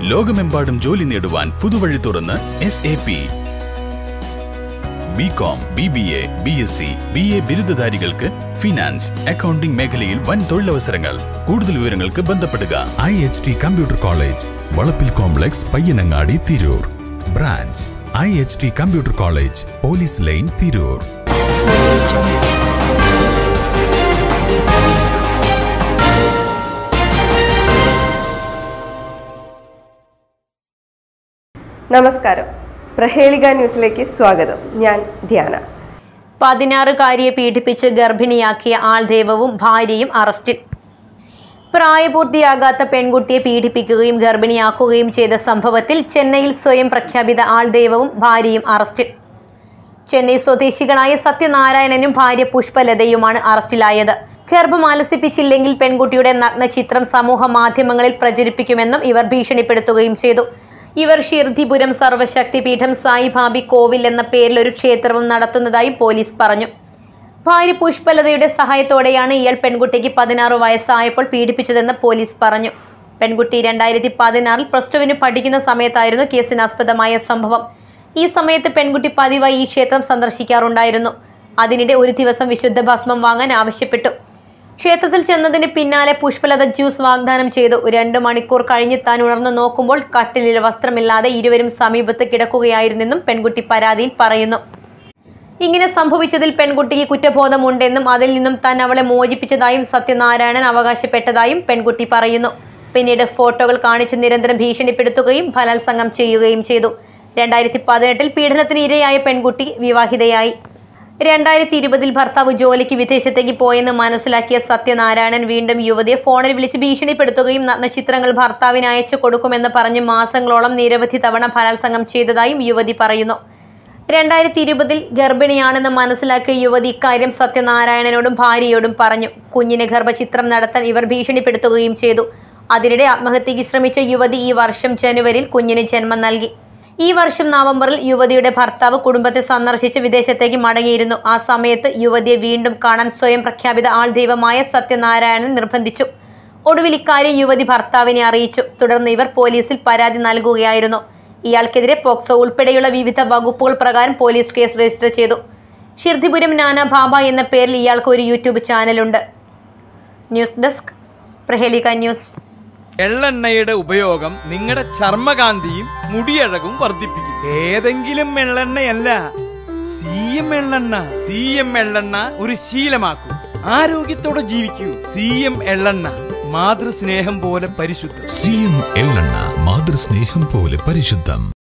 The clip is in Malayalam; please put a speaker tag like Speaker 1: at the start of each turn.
Speaker 1: ലോകമെമ്പാടും ജോലി നേടുവാൻ പുതുവഴി തുറന്ന് S A P B com B B A B S C B A ബിരുദധാരികൾക്ക് ഫിനാൻസ് അക്കൗണ്ടിംഗ് മേഖലയിൽ വൻ തൊഴിലവസരങ്ങൾ കൂടുതൽ വിവരങ്ങൾക്ക് ബന്ധപ്പെടുക I H T computer college Valappil complex Payyanangadi Tirur branch I H T computer college police line Tirur
Speaker 2: നമസ്കാരം പ്രഹേളിക ന്യൂസിലേക്ക് സ്വാഗതം ഞാൻ ധ്യാന
Speaker 3: പതിനാറുകാരിയെ പീഡിപ്പിച്ച് ഗർഭിണിയാക്കിയ ആൾദൈവവും ഭാര്യയും അറസ്റ്റിൽ പ്രായപൂർത്തിയാകാത്ത പെൺകുട്ടിയെ പീഡിപ്പിക്കുകയും ഗർഭിണിയാക്കുകയും ചെയ്ത സംഭവത്തിൽ ചെന്നൈയിൽ സ്വയം പ്രഖ്യാപിത ആൾദൈവവും ഭാര്യയും അറസ്റ്റിൽ ചെന്നൈ സ്വദേശികളായ സത്യനാരായണനും ഭാര്യ പുഷ്പലതയുമാണ് അറസ്റ്റിലായത് ഗർഭം ആലസിപ്പിച്ചില്ലെങ്കിൽ പെൺകുട്ടിയുടെ നഗ്നചിത്രം സമൂഹ മാധ്യമങ്ങളിൽ പ്രചരിപ്പിക്കുമെന്നും ഇവർ ഭീഷണിപ്പെടുത്തുകയും ചെയ്തു ഇവർ ഷിർദിപുരം സർവശക്തിപീഠം സായിഭാബി കോവിൽ എന്ന പേരിൽ ഒരു ക്ഷേത്രവും നടത്തുന്നതായും പോലീസ് പറഞ്ഞു ഭാര്യ പുഷ്പലതയുടെ സഹായത്തോടെയാണ് ഇയാൾ പെൺകുട്ടിക്ക് പതിനാറ് വയസ്സായപ്പോൾ പീഡിപ്പിച്ചതെന്ന് പോലീസ് പറഞ്ഞു പെൺകുട്ടി രണ്ടായിരത്തി പതിനാറിൽ പ്ലസ് ടുവിന് പഠിക്കുന്ന സമയത്തായിരുന്നു കേസിനാസ്പദമായ സംഭവം ഈ സമയത്ത് പെൺകുട്ടി പതിവായി ഈ ക്ഷേത്രം സന്ദർശിക്കാറുണ്ടായിരുന്നു അതിനിടെ ഒരു ദിവസം വിശുദ്ധ ഭസ്മം വാങ്ങാൻ ആവശ്യപ്പെട്ടു ക്ഷേത്രത്തിൽ ചെന്നതിന് പിന്നാലെ പുഷ്പലത ജ്യൂസ് വാഗ്ദാനം ചെയ്തു രണ്ടു മണിക്കൂർ കഴിഞ്ഞ് താൻ ഉണർന്നു നോക്കുമ്പോൾ കട്ടിലിൽ വസ്ത്രമില്ലാതെ ഇരുവരും സമീപത്ത് കിടക്കുകയായിരുന്നെന്നും പെൺകുട്ടി പരാതിയിൽ പറയുന്നു ഇങ്ങനെ സംഭവിച്ചതിൽ പെൺകുട്ടിക്ക് കുറ്റബോധമുണ്ടെന്നും അതിൽ നിന്നും താൻ അവളെ മോചിപ്പിച്ചതായും സത്യനാരായണൻ അവകാശപ്പെട്ടതായും പെൺകുട്ടി പറയുന്നു പിന്നീട് ഫോട്ടോകൾ കാണിച്ച് നിരന്തരം ഭീഷണിപ്പെടുത്തുകയും ബലാത്സംഗം ചെയ്യുകയും ചെയ്തു രണ്ടായിരത്തി പതിനെട്ടിൽ പീഡനത്തിന് ഇരയായ പെൺകുട്ടി വിവാഹിതയായി രണ്ടായിരത്തി ഇരുപതിൽ ഭർത്താവ് ജോലിക്ക് വിദേശത്തേക്ക് പോയെന്ന് മനസ്സിലാക്കിയ സത്യനാരായണൻ വീണ്ടും യുവതിയെ ഫോണിൽ വിളിച്ച് ഭീഷണിപ്പെടുത്തുകയും നഗ്നചിത്രങ്ങൾ ഭർത്താവിന് അയച്ചു കൊടുക്കുമെന്ന് പറഞ്ഞ് മാസങ്ങളോളം നിരവധി തവണ ബലാത്സംഗം ചെയ്തതായും യുവതി പറയുന്നു രണ്ടായിരത്തി ഇരുപതിൽ ഗർഭിണിയാണെന്ന് മനസ്സിലാക്കിയ യുവതി ഇക്കാര്യം സത്യനാരായണനോടും ഭാര്യയോടും പറഞ്ഞു കുഞ്ഞിന് ഗർഭചിത്രം നടത്താൻ ഇവർ ഭീഷണിപ്പെടുത്തുകയും ചെയ്തു അതിനിടെ ആത്മഹത്യയ്ക്ക് ശ്രമിച്ച യുവതി ഈ വർഷം ജനുവരിയിൽ കുഞ്ഞിന് ജന്മം നൽകി ഈ വർഷം നവംബറിൽ യുവതിയുടെ ഭർത്താവ് കുടുംബത്തെ സന്ദർശിച്ച് വിദേശത്തേക്ക് മടങ്ങിയിരുന്നു ആ സമയത്ത് യുവതിയെ വീണ്ടും കാണാൻ സ്വയം പ്രഖ്യാപിത ആൾ ദൈവമായ സത്യനാരായണൻ നിർബന്ധിച്ചു ഒടുവിൽ ഇക്കാര്യം യുവതി ഭർത്താവിനെ അറിയിച്ചു തുടർന്ന് ഇവർ പോലീസിൽ പരാതി നൽകുകയായിരുന്നു ഇയാൾക്കെതിരെ പോക്സോ ഉൾപ്പെടെയുള്ള വിവിധ വകുപ്പുകൾ പ്രകാരം പോലീസ് കേസ് രജിസ്റ്റർ ചെയ്തു ഷിർദിപുരം നാന ബാബ എന്ന പേരിൽ ഇയാൾക്ക് ഒരു യൂട്യൂബ് ചാനലുണ്ട് ന്യൂസ് ഡെസ്ക് പ്രഹേലിക ന്യൂസ്
Speaker 4: എള്ളെണ്ണയുടെ ഉപയോഗം നിങ്ങളുടെ ചർമ്മകാന്തിയും മുടിയഴകും വർദ്ധിപ്പിക്കും ഏതെങ്കിലും എള്ളെണ്ണയല്ല സി എം എള്ളെണ്ണ സി എം എള്ളെണ്ണ ഒരു ശീലമാക്കൂ ആരോഗ്യത്തോടെ ജീവിക്കൂ സി എം എള്ളെണ്ണ മാതൃസ്നേഹം പോലെ പരിശുദ്ധം
Speaker 1: സി എം എള്ളെണ്ണ മാതൃസ്നേഹം പോലെ പരിശുദ്ധം